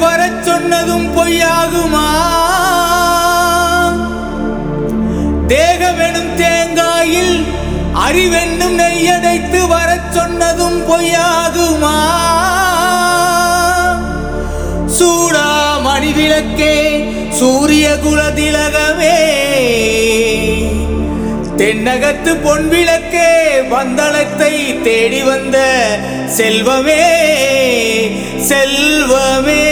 வரச் சொன்னதும் பொய்யாகுமா தேகமெனும் தேங்காயில் அறிவென்னும் நெய்யடைத்து வரச் சொன்னதும் பொய்யாகுமா சூடா மணிவிளக்கே சூரிய குலதிலகமே தென்னகத்து பொன் விளக்கே வந்தளத்தை தேடி வந்த செல்வமே செல்வமே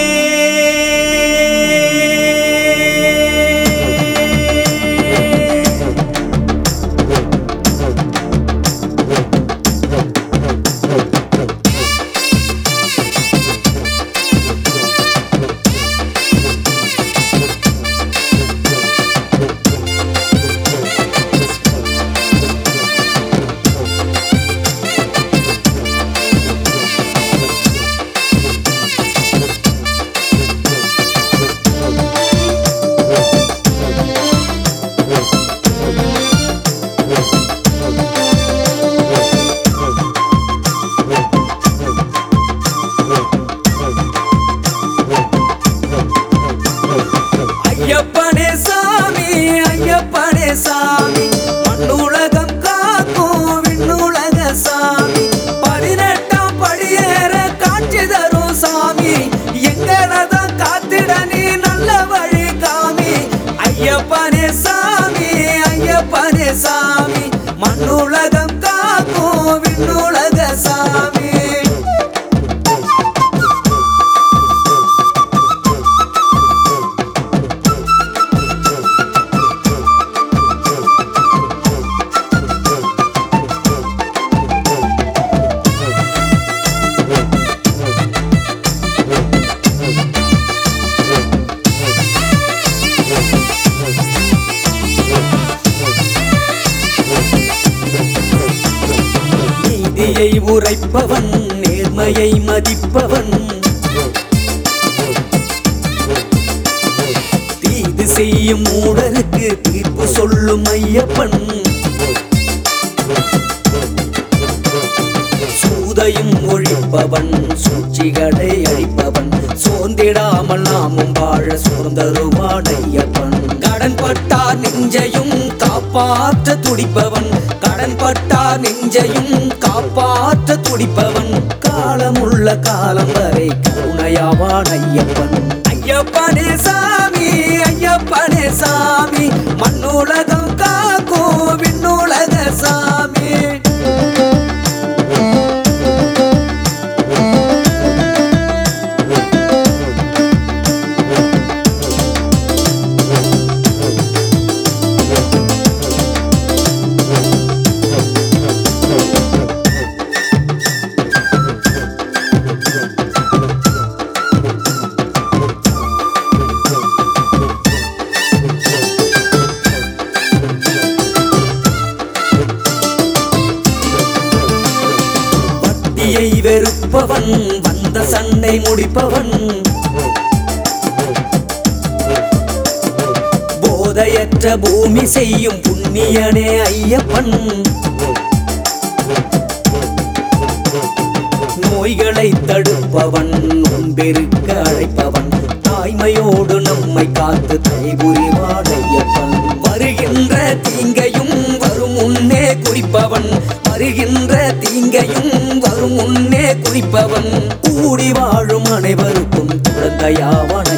ஐயப்பனே சாமி ஐயப்பனே சாமி மண்ணுலகம் காக்கும் விண்ணுலக சாமி பதினெட்டாம் படியேற காட்சி தரும் சாமி எங்களதான் காத்திட நீ நல்ல வழி காமி ஐயப்பனே சாமி ஐயப்பனே சாமி மண்ணுலகம் காக்கும் விண்ணுலக சாமி நீதியை உரைப்பவன் நேர்மையை மதிப்பவன் தீது செய்யும் மூடருக்கு தீர்ப்பு சொல்லும் ஐயப்பன் சூதையும் ஒழிப்பவன் சூழ்ச்சிகளை அழிப்பவன் சோர்ந்திடாமல் நாமும் வாழ சோர்ந்தருவான் ஐயப்பன் கடன் பட்டார் நெஞ்சையும் காப்பாற்ற துடிப்பவன் கடன் பட்டார் நெஞ்சையும் காப்பாற்ற துடிப்பவன் காலமுள்ள காலம் வரை கருணையாவான் ஐயப்பன் ஐயப்பனே சாமி ஐயப்பனே சாமி மண்ணுலகம் காக்கோ விண்ணுலக சாமி வட்டியை வெறுப்பவன் வந்த சண்டை முடிப்பவன் போதையற்ற பூமி செய்யும் புண்ணியனே ஐயப்பன் நோய்களை தடுப்பவன் நோன்பெருக்க அழைப்பவன் தாய்மையோடு நம்மை காத்து தைபுரிவான் ஐயப்பன் வருகின்ற தீங்கையும் வரும் முன்னே குறிப்பவன் வருகின்ற தீங்கையும் வரும் முன்னே குறிப்பவன் கூடி வாழும் அனைவருக்கும் குழந்தையாவன்